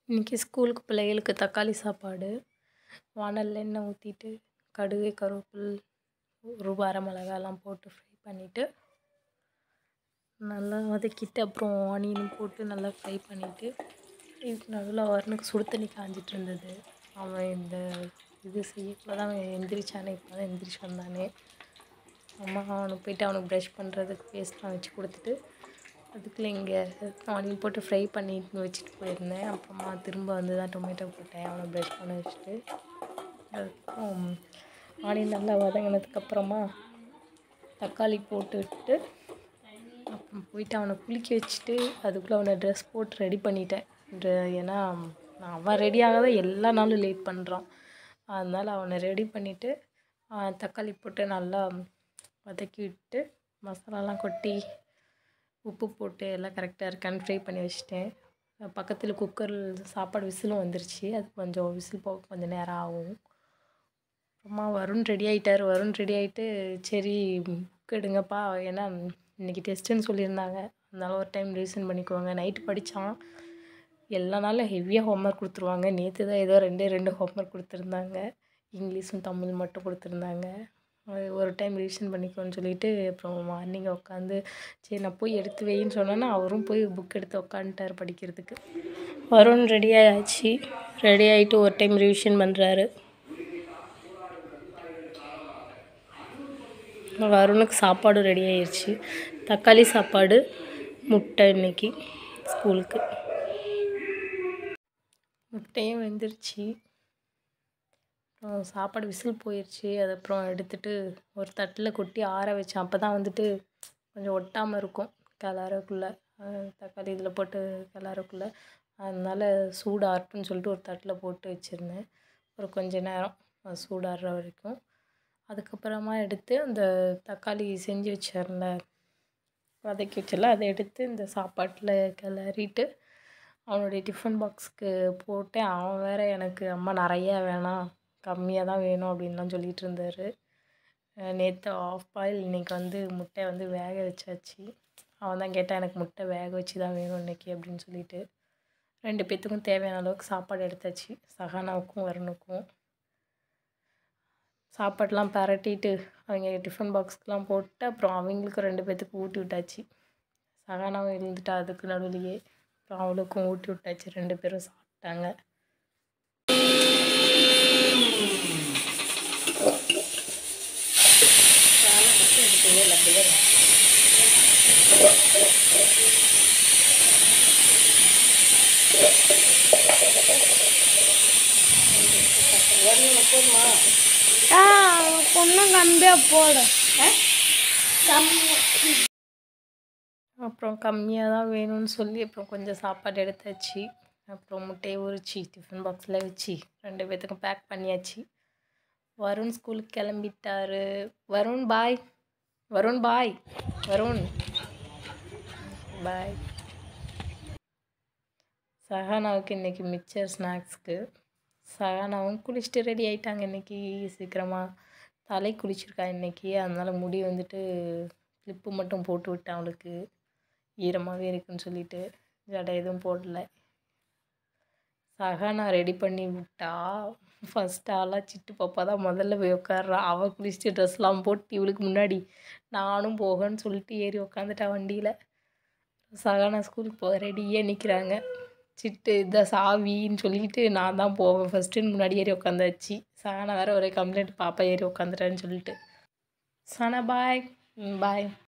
இன்றைக்கி ஸ்கூலுக்கு பிள்ளைகளுக்கு தக்காளி சாப்பாடு வாணலில் எண்ணெய் ஊற்றிட்டு கடுகு கருவேப்பில் ஒரு வரமிளகாலாம் போட்டு ஃப்ரை பண்ணிவிட்டு நல்லா வதக்கிட்டு அப்புறம் ஆனியன் போட்டு நல்லா ஃப்ரை பண்ணிவிட்டு இதுக்கு நடுவில் வருணுக்கு சுடு தண்ணி காஞ்சிட்டு இருந்தது அவன் இந்த இது செய்யக்குள்ள தான் அவன் எந்திரிச்சானே இப்போ தான் எந்திரிச்சு வந்தானே அம்மா அவனுக்கு போயிட்டு அவனுக்கு ப்ரஷ் பண்ணுறதுக்கு பேஸ்ட்லாம் வச்சு கொடுத்துட்டு அதுக்குள்ளே இங்கே ஆனியன் போட்டு ஃப்ரை பண்ணிட்டு வச்சுட்டு போயிருந்தேன் அப்புறமா திரும்ப வந்து தான் டொமேட்டோ போட்டேன் அவனை ப்ரஷ் பண்ண வச்சுட்டு அதுக்கப்புறம் ஆனியன் நல்லா வதங்கினதுக்கப்புறமா தக்காளி போட்டு விட்டு அப்புறம் போயிட்டு அவனை குளிக்க வச்சுட்டு அதுக்குள்ளே அவனை ட்ரெஸ் போட்டு ரெடி பண்ணிட்டேன் ட்ர- ஏன்னா நான் அவன் ரெடியாக தான் எல்லா நாளும் லேட் பண்ணுறான் அதனால் அவனை ரெடி பண்ணிவிட்டு தக்காளி போட்டு நல்லா வதக்கி விட்டு மசாலாலாம் கொட்டி உப்பு போட்டு எல்லாம் கரெக்டாக இருக்கான்னு ஃப்ரை பண்ணி வச்சுட்டேன் பக்கத்தில் குக்கர் சாப்பாடு விசிலும் வந்துருச்சு அது கொஞ்சம் விசில் போக கொஞ்சம் நேரம் ஆகும் அப்புறமா வருண் ரெடி ஆகிட்டார் வருண் ரெடி ஆகிட்டு சரி புக் எடுங்கப்பா ஏன்னா இன்றைக்கி டெஸ்ட்டுன்னு சொல்லியிருந்தாங்க அதனால ஒரு டைம் ரிவிஷன் பண்ணிக்குவாங்க நைட்டு படித்தான் எல்லா நாளும் ஹெவியாக ஹோம்ஒர்க் கொடுத்துருவாங்க நேற்று தான் ஏதோ ரெண்டே ரெண்டு ஹோம்ஒர்க் கொடுத்துருந்தாங்க இங்கிலீஷும் தமிழ் மட்டும் கொடுத்துருந்தாங்க அது ஒரு டைம் ரிவிஷன் பண்ணிக்கோன்னு சொல்லிட்டு அப்புறம் மார்னிங் உட்காந்து சரி நான் போய் எடுத்து வைன்னு சொன்னேன்னா அவரும் போய் புக் எடுத்து உட்காந்துட்டார் படிக்கிறதுக்கு வருண் ரெடி ஆயாச்சு ரெடி ஆகிட்டு ஒரு டைம் ரிவிஷன் பண்ணுறாரு வருணுக்கு சாப்பாடு ரெடி ஆயிடுச்சு தக்காளி சாப்பாடு முட்டை இன்னைக்கு ஸ்கூலுக்கு முட்டையும் வெந்துருச்சு அப்புறம் சாப்பாடு விசில் போயிடுச்சு அது அப்புறம் எடுத்துட்டு ஒரு தட்டில் கொட்டி ஆற வச்சேன் அப்போ தான் வந்துட்டு கொஞ்சம் ஒட்டாமல் இருக்கும் கிளறக்குள்ளே தக்காளி இதில் போட்டு கிளறக்குள்ளே அதனால சூடு ஆறட்டும்னு சொல்லிட்டு ஒரு தட்டில் போட்டு வச்சுருந்தேன் ஒரு கொஞ்ச நேரம் அது சூடாறுற வரைக்கும் அதுக்கப்புறமா எடுத்து அந்த தக்காளி செஞ்சு வச்சேன்ல வதக்கி வச்சல அதை எடுத்து இந்த சாப்பாட்டில் கிளறிட்டு அவனுடைய டிஃபன் பாக்ஸுக்கு போட்டேன் அவன் வேற எனக்கு அம்மா நிறையா வேணாம் கம்மியாக தான் வேணும் அப்படின்லாம் சொல்லிட்டு இருந்தார் நேற்று ஆஃப் பாயில் இன்னைக்கு வந்து முட்டை வந்து வேக வச்சாச்சு அவன் தான் கேட்டான் எனக்கு முட்டை வேக வச்சு தான் வேணும் இன்னைக்கு அப்படின்னு சொல்லிட்டு ரெண்டு பேர்த்துக்கும் தேவையான அளவுக்கு சாப்பாடு எடுத்தாச்சு சஹானாவுக்கும் வருணுக்கும் சாப்பாடெலாம் பரட்டிட்டு அவங்க டிஃபன் பாக்ஸ்க்கெலாம் போட்டு அப்புறம் அவங்களுக்கும் ரெண்டு பேர்த்துக்கு ஊட்டி விட்டாச்சு சகானாவும் இருந்துட்டா அதுக்கு நடுவுலையே அப்புறம் அவளுக்கும் ஊட்டி விட்டாச்சு ரெண்டு பேரும் சாப்பிட்டாங்க ஆ பொண்ணும் கம்பியாக போடு அப்புறம் கம்மியாக தான் வேணும்னு சொல்லி அப்புறம் கொஞ்சம் சாப்பாடு எடுத்தாச்சு அப்புறம் முட்டையை உரிச்சு டிஃபன் பாக்ஸில் வச்சு ரெண்டு பேர்த்துக்கும் பேக் பண்ணியாச்சு வருண் ஸ்கூலுக்கு கிளம்பிட்டாரு வருண் பாய் வருண் பாய் வருண் பாய் சஹானாவுக்கு இன்றைக்கி மிக்சர் ஸ்நாக்ஸ்க்கு சஹானாவும் குளிச்சுட்டு ரெடி ஆயிட்டாங்க இன்றைக்கி சீக்கிரமாக தலை குளிச்சிருக்கா இன்றைக்கி அதனால முடி வந்துட்டு கிளிப்பு மட்டும் போட்டு விட்டேன் அவளுக்கு ஈரமாகவே இருக்குன்னு சொல்லிட்டு ஜடை எதுவும் போடல சஹானா ரெடி பண்ணி விட்டா ஃபஸ்ட் ஆளாக சிட்டு பாப்பா தான் முதல்ல போய் உட்கார்றா அவள் குளிச்சுட்டு ட்ரெஸ்லாம் போட்டு இவளுக்கு முன்னாடி நானும் போகன்னு சொல்லிட்டு ஏறி உக்காந்துட்டா வண்டியில் சஹானா ஸ்கூலுக்கு போக ரெடியாக நிற்கிறாங்க சிட்டு இதான் சாவின்னு சொல்லிட்டு நான் தான் போவேன் ஃபஸ்ட்டுன்னு முன்னாடி ஏறி உட்காந்தாச்சு சஹானா வேற ஒரே கம்ப்ளைண்ட் பாப்பா ஏறி உட்காந்துட்டான்னு சொல்லிட்டு சனா பாய் பாய்